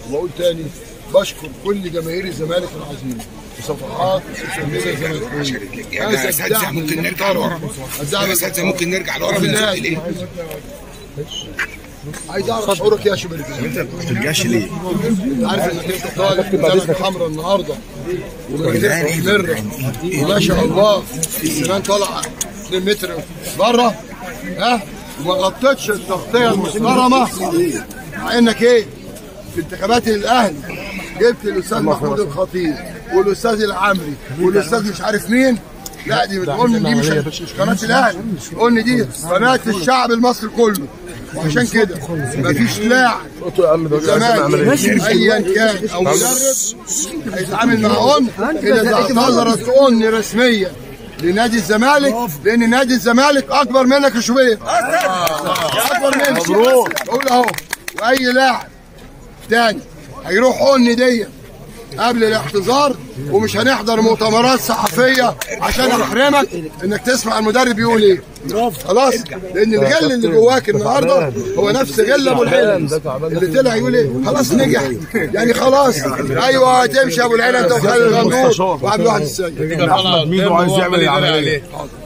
وبقول تاني بشكر كل جماهير الزمالك العظيم وصفحات السوشيال ميديا الزمالكيه يا اساتذه ممكن نرجع لورا يا اساتذه ممكن نرجع لورا من زق ليه؟ عايز اعرف شعورك يا شباب انت ما بترجعش ليه؟ انت عارف انك انت طالع بزمالك حمراء النهارده ومجالك مستمره وما شاء الله السنان طالع 2 متر بره ها وما غطيتش التغطيه المحترمه مع انك ايه في انتخابات الاهلي جبت الاستاذ محمود الخطيب والاستاذ العمري والاستاذ مش عارف مين لا دي بتقول دي مش مش قناه الاهلي قول دي قناه الشعب المصري كله وعشان كده مفيش لاعب زمالك ايا كان او مدرب هيتعامل مع ام الا اذا اعتذرت ام رسميا لنادي الزمالك لان نادي الزمالك اكبر منك يا شويه اكبر منك مبروك قول اهو واي لاعب تاني هيروح اون دي قبل الاعتذار ومش هنحضر مؤتمرات صحفيه عشان نحرمك انك تسمع المدرب يقول ايه خلاص لان الغل اللي جواك النهارده هو نفس غل ابو العلم اللي طلع يقول ايه خلاص نجح يعني خلاص ايوه هتمشي يا ابو العلم انت وخالد الغندور وعبد الواحد السيد احمد ميدو عايز يعمل العمليه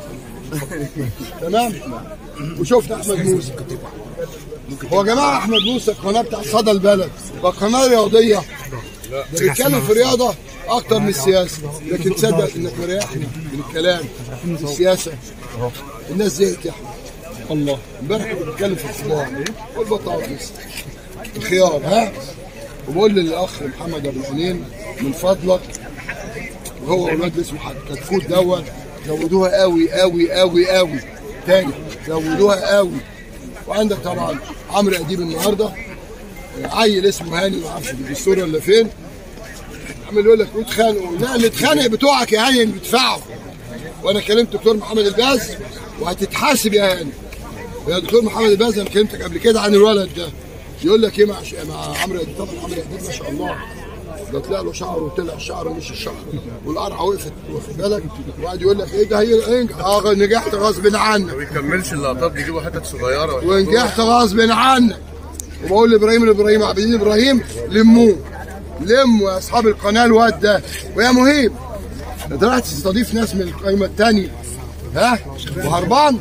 تمام وشفت احمد موسى هو يا جماعه احمد موسى القناه بتاع صدى البلد قناه رياضيه ده بيتكلم في الرياضه اكتر من السياسه لكن تصدق انك مريحني من الكلام في السياسه الناس زهقت يا احمد الله امبارح كنت بتكلم في الخضار والبطاطس الخيار ها وبقول للاخ محمد ابو العينين من فضلك وهو اولاد اسمه حد كتكوت دوت زودوها قوي قوي قوي قوي تاني زودوها قوي وعندك طبعا عمرو اديب النهارده عيل اسمه هاني ما اعرفش في الصوره ولا فين عمال يقول لك اتخانقوا لا اللي اتخانق بتوعك يا هاني اللي بيدفعوا وانا كلمت دكتور محمد الباز وهتتحاسب يا هاني يا دكتور محمد الباز انا كلمتك قبل كده عن الولد ده يقول لك ايه مع ش... مع عمرو اديب طبعا عمرو اديب ما شاء الله ده طلع له شعر وطلع الشعر مش الشعر والقرعه وقفت واخد بالك وقعد يقول لك ايه ده هي انجح اه نجحت غصب عنك ما بيكملش اللقطات بيجيبوا حتت صغيره ونجحت غصب عنك وبقول لابراهيم لابراهيم عابدين ابراهيم لموه لموا يا اصحاب القناه الواد ده ويا مهيب انت رايح تستضيف ناس من القائمه الثانيه ها وهربان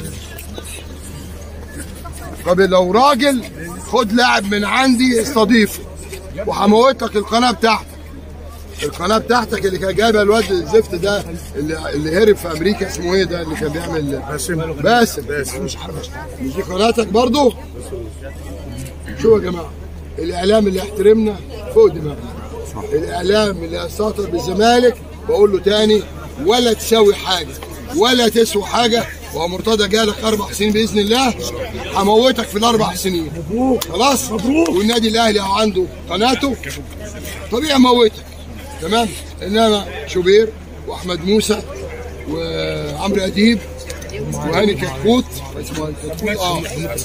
طب لو راجل خد لاعب من عندي استضيفه وهموت لك القناه بتاعتك القناه بتاعتك اللي كان جايبها الواد الزفت ده اللي, اللي هرب في امريكا اسمه ايه ده اللي كان بيعمل باسم باسم مش عارف مش دي قناتك برضه شو يا جماعه الاعلام اللي يحترمنا فوق دماغنا الاعلام اللي يستهتر بالزمالك بقول له تاني ولا تساوي حاجه ولا تسوي حاجه وهو مرتضى جالك اربع سنين باذن الله هموتك في الاربع سنين خلاص والنادي الاهلي اهو عنده قناته طبيعي اموتك تمام انما شوبير واحمد موسى وعمرو اديب وهاني كتكوت اسمه كتكوت اه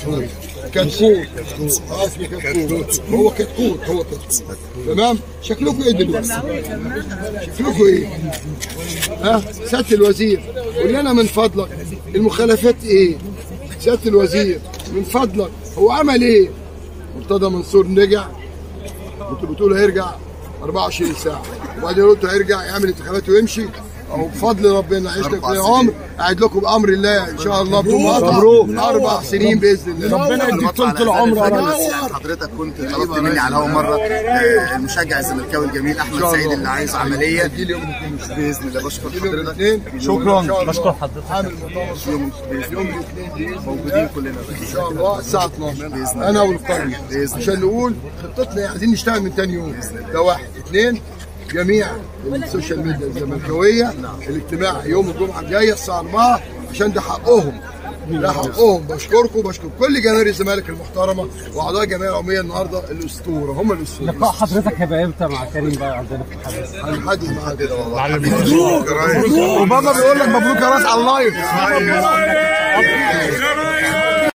كتكوت اه اسمه كتكوت هو كتكوت هو كتكوت تمام شكلكم ايه دلوقتي؟ شكلكم ايه؟ ها سياده الوزير قول لنا من فضلك المخالفات ايه؟ سياده الوزير من فضلك هو عمل ايه؟ مرتضى منصور رجع انتوا بتقولوا هيرجع 24 ساعه وبعدين قلتوا هيرجع يعمل انتخابات ويمشي اهو بفضل ربنا عشت في عمر قاعد لكم بامر الله ان شاء الله بدون مقاطعه اربع سنين باذن الله ربنا يديك طول العمر يا ريس حضرتك كنت طلبت مني على اول مره آه، المشجع الزملكاوي الجميل احمد سعيد اللي عايز عمليه دي اليوم الاثنين باذن الله بشكر دي اليوم حضرتك الاثنين شكرا بشكر حضرتك عامل مؤتمر يوم يوم الاثنين باذن موجودين كلنا ان شاء الله الساعه 12 انا والقريه عشان نقول خطتنا إيه، عايزين نشتغل من تاني يوم ده واحد اثنين جميع السوشيال ميديا الزملكاويه الاجتماع يوم الجمعه الجايه الساعه 4 عشان ده حقهم ده حقهم بشكركم بشكر كل جماهير الزمالك المحترمه واعضاء الجمعيه العموميه النهارده الاسطوره هم الاسطوره لقاء حضرتك هيبقى امتى مع كريم بقى عندنا في الحدث؟ هنحدد معاه كده والله وبابا بيقول لك مبروك يا راس على اللايف